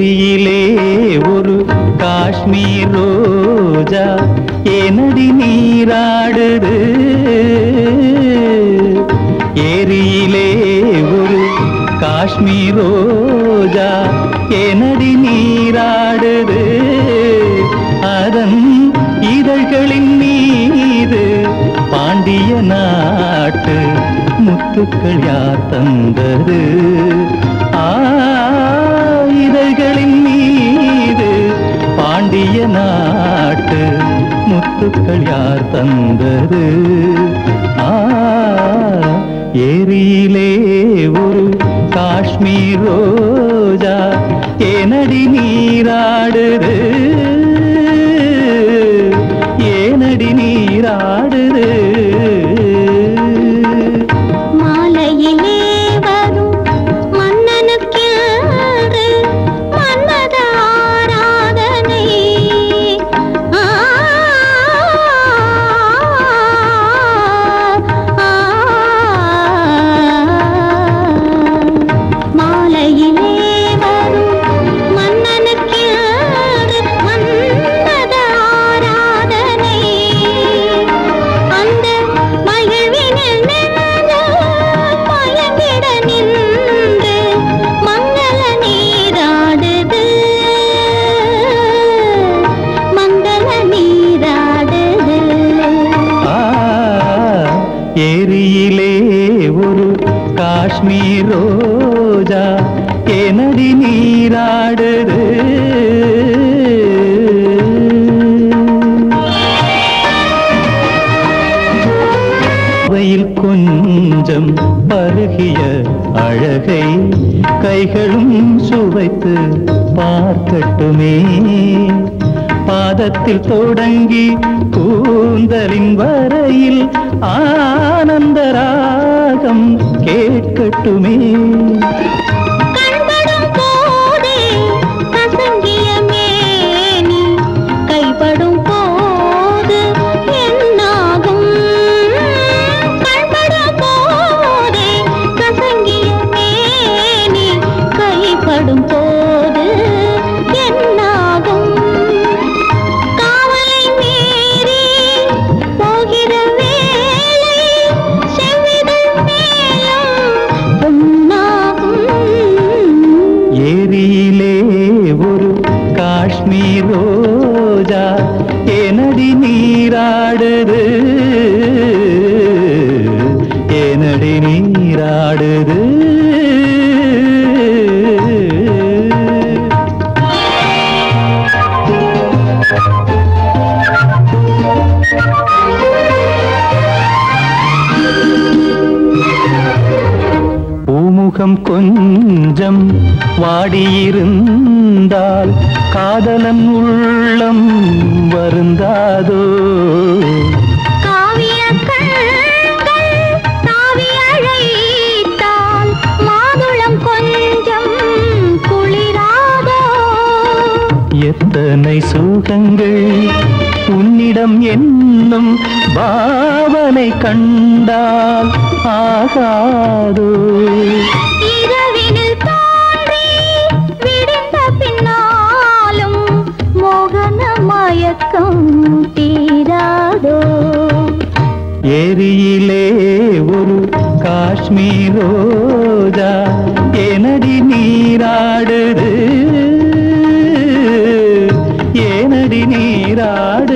ஏரியிலே ஒரு காஷ்மீர் ரோஜா ஏனடி நீராடுது ஏரியிலே ஒரு காஷ்மீர் ரோஜா ஏனடி நீராடுது அதன் இதழ்களின் மீது பாண்டிய நாட்டு முத்துக்கள் யார் தந்தது ஆ இதழ்களின் மீது பாண்டிய நாட்டு முத்துக்கள் யார் தந்தது ஆ ஏரியிலே ஒரு காஷ்மீர் ரோஜா ஏனடி நீராடுது ஏனடி நீராடுது மாலையிலே வரும் மன்னனுக்கென்று மன்மத ஆராதனை ஆ, ஆ, மாலையிலே வரும் மன்னனுக்கென்று மன்மத ஆராதனை அந்த மகிழ்வினில் நின்று மயங்கிட நின்று மங்கள நீராடுது மங்கள நீராடுது ஆ, ஏரியிலே ஒரு காஷ்மீர் ரோஜா ஏனடி நீராடுது வெயில் கொஞ்சம் பருகிய அழகை கைகளும் சுவைத்து பார்க்கட்டுமே பாதத்தில் தொடங்கி கூந்தலின் வரையில் ஆனந்த ராகம் கேட்கட்டுமே கண்படும் போதே கசங்கிய மேனி கைப்படும் போது என்னாகும் கண்படும் போதே கசங்கிய மேனி கைப்படும் போது என்னாகும் காவலை மீறி போகிற வேளை செவ்விதழ் மேலும் பொன்னாகும் ஏரியிலே ஒரு காஷ்மீர் ரோஜா ஏனடி நீராடுது ஏனடி நீராடுது பூமுகம் கொஞ்சம் வாடியிருந்தால் காதலன் உள்ளம் வருந்தாதோ காவிய கண்கள் தாவி அழைத்தால் மாதுளம் கொஞ்சம் குளிராதோ எத்தனை சுகங்கள் உன்னிடம் என்னும் பாவனை கண்டால் ஆகாதோ இரவினில் தோன்றி விடிந்த பின்னாலும் மோகன மயக்கம் தீராதோ ஏரியிலே ஒரு காஷ்மீர் ரோஜா ஏனடி நீராடுது ஏனடி நீராடுது